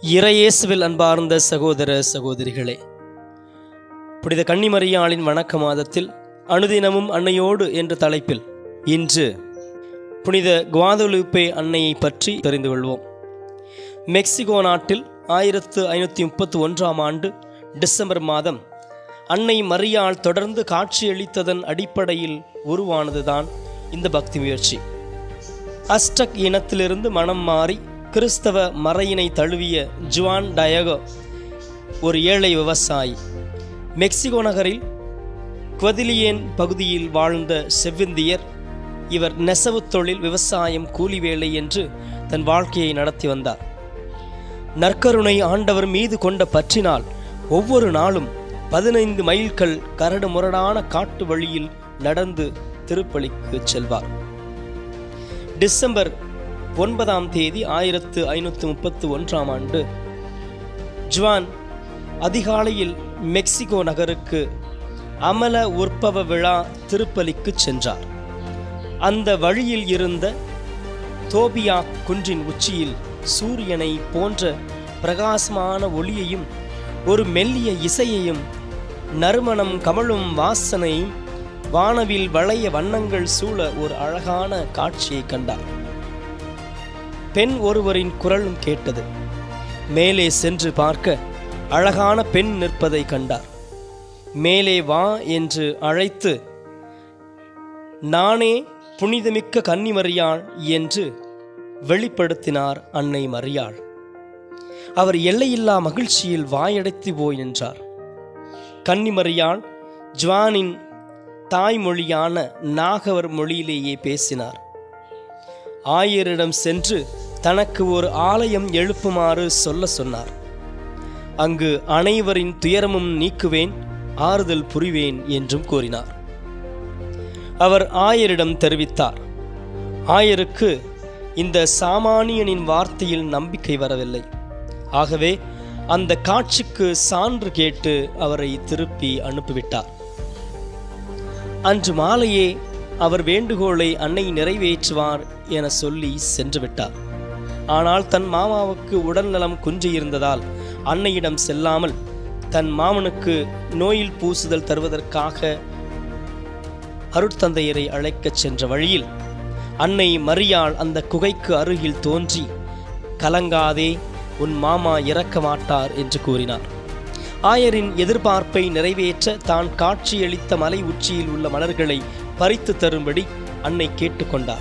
இறையேசுவில் அன்பார்ந்த சகோதர சகோதரிகளே புனித கன்னிமரியாளின் வணக்க மாதத்தில் அனுதினமும் அன்னையோடு என்ற தலைப்பில் இன்று புனித குவாதலுப்பே அன்னையை பற்றி தெரிந்து கொள்வோம் மெக்சிகோ நாட்டில் ஆயிரத்து ஐநூற்றி முப்பத்தி ஒன்றாம் ஆண்டு டிசம்பர் மாதம் அன்னை மரியாள் தொடர்ந்து காட்சியளித்ததன் அடிப்படையில் உருவானதுதான் இந்த பக்தி முயற்சி அஸ்டக் இனத்திலிருந்து மனம் மாறி கிறிஸ்தவ மறையினை தழுவிய ஜுவான் டயகோ ஒரு ஏழை விவசாயி மெக்சிகோ நகரில் குவதிலியேன் பகுதியில் வாழ்ந்த செவ்விந்தியர் இவர் நெசவு தொழில் விவசாயம் கூலி வேலை என்று தன் வாழ்க்கையை நடத்தி வந்தார் நற்கருணை ஆண்டவர் மீது கொண்ட பற்றினால் ஒவ்வொரு நாளும் பதினைந்து மைல்கள் கரடு முரடான காட்டு வழியில் நடந்து திருப்பலிக்கு செல்வார் டிசம்பர் ஒன்பதாம் தேதி ஆயிரத்து ஐநூற்று முப்பத்து ஒன்றாம் ஆண்டு ஜுவான் அதிகாலையில் மெக்சிகோ நகருக்கு அமல உற்பவ விழா திருப்பலிக்கு சென்றார் அந்த வழியில் இருந்த தோபியா குன்றின் உச்சியில் சூரியனை போன்ற பிரகாசமான ஒளியையும் ஒரு மெல்லிய இசையையும் நறுமணம் கமழும் வாசனையும் வானவில் வளைய வண்ணங்கள் சூழ ஒரு அழகான காட்சியை கண்டார் பெண் ஒருவரின் குரலும் கேட்டது மேலே சென்று பார்க்க அழகான பெண் நிற்பதை கண்டார் மேலே வா என்று அழைத்து நானே புனிதமிக்க கன்னிமரியாள் என்று வெளிப்படுத்தினார் அன்னை மரியாள் அவர் எல்லையில்லா மகிழ்ச்சியில் வாயடைத்து போய் நின்றார் கன்னிமரியாள் ஜுவானின் தாய்மொழியான நாகவர் மொழியிலேயே பேசினார் ஆயரிடம் சென்று தனக்கு ஒரு ஆலயம் எழுப்புமாறு சொல்ல சொன்னார் அங்கு அனைவரின் துயரமும் நீக்குவேன் ஆறுதல் புரிவேன் என்றும் கூறினார் அவர் ஆயரிடம் தெரிவித்தார் ஆயருக்கு இந்த சாமானியனின் வார்த்தையில் நம்பிக்கை வரவில்லை ஆகவே அந்த காட்சிக்கு சான்று கேட்டு அவரை திருப்பி அனுப்பிவிட்டார் அன்று மாலையே அவர் வேண்டுகோளை அன்னை நிறைவேற்றுவார் என சொல்லி சென்று விட்டார் ஆனால் தன் மாமாவுக்கு உடல்நலம் குன்றியிருந்ததால் அன்னையிடம் செல்லாமல் தன் மாமனுக்கு நோயில் பூசுதல் தருவதற்காக அருட்தந்தையரை அழைக்கச் சென்ற வழியில் அன்னை மரியாள் அந்த குகைக்கு அருகில் தோன்றி கலங்காதே உன் மாமா இறக்க மாட்டார் என்று கூறினார் ஆயரின் எதிர்பார்ப்பை நிறைவேற்ற தான் காட்சியளித்த மலை உச்சியில் உள்ள மலர்களை பறித்து தரும்படி அன்னை கேட்டுக்கொண்டார்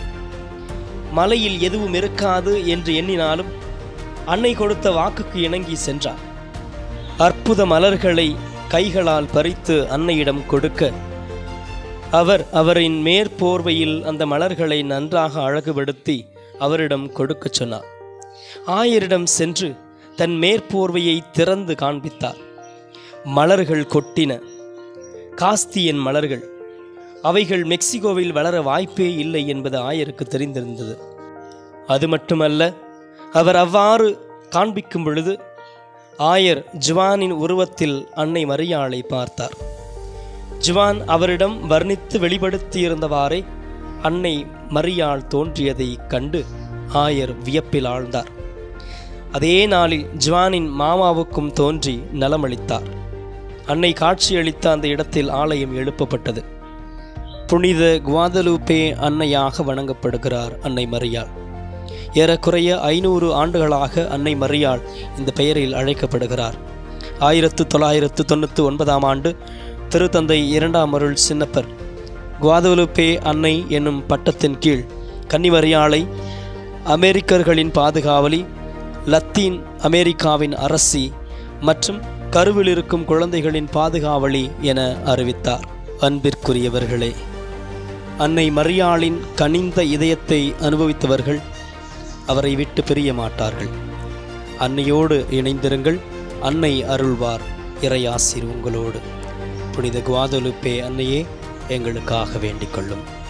மலையில் எதுவும் இருக்காது என்று எண்ணினாலும் அன்னை கொடுத்த வாக்குக்கு இணங்கி சென்றார் அற்புத மலர்களை கைகளால் பறித்து அன்னையிடம் கொடுக்க அவர் அவரின் மேற்போர்வையில் அந்த மலர்களை நன்றாக அழகுபடுத்தி அவரிடம் கொடுக்கச் சொன்னார் ஆயரிடம் சென்று தன் மேற்போர்வையை திறந்து காண்பித்தார் மலர்கள் கொட்டின காஸ்தியன் மலர்கள் அவைகள் மெக்சிகோவில் வளர வாய்ப்பே இல்லை என்பது ஆயருக்கு தெரிந்திருந்தது அது மட்டுமல்ல அவர் அவ்வாறு காண்பிக்கும் பொழுது ஆயர் ஜுவானின் உருவத்தில் அன்னை மரியாளை பார்த்தார் ஜுவான் அவரிடம் வர்ணித்து வெளிப்படுத்தியிருந்தவாறே அன்னை மரியாள் தோன்றியதை கண்டு ஆயர் வியப்பில் ஆழ்ந்தார் அதே நாளில் ஜுவானின் மாமாவுக்கும் தோன்றி நலமளித்தார் அன்னை காட்சியளித்த அந்த இடத்தில் ஆலயம் எழுப்பப்பட்டது புனித குவாதலூப்பே அன்னையாக வணங்கப்படுகிறார் அன்னை மரியாள் ஏறக்குறைய ஐநூறு ஆண்டுகளாக அன்னை மரியாள் இந்த பெயரில் அழைக்கப்படுகிறார் ஆயிரத்து தொள்ளாயிரத்து தொண்ணூற்றி ஒன்பதாம் ஆண்டு திருத்தந்தை இரண்டாம் அருள் சின்னப்பர் குவாதலுப்பே அன்னை என்னும் பட்டத்தின் கீழ் கன்னிமரியாளை அமெரிக்கர்களின் பாதுகாவலி லத்தீன் அமெரிக்காவின் அரசி மற்றும் கருவில் இருக்கும் குழந்தைகளின் பாதுகாவலி என அறிவித்தார் அன்பிற்குரியவர்களே அன்னை மரியாளின் கனிந்த இதயத்தை அனுபவித்தவர்கள் அவரை விட்டு பிரிய மாட்டார்கள் அன்னையோடு இணைந்திருங்கள் அன்னை அருள்வார் இறையாசிர் உங்களோடு புனித குவாதலுப்பே அன்னையே எங்களுக்காக வேண்டிக் கொள்ளும்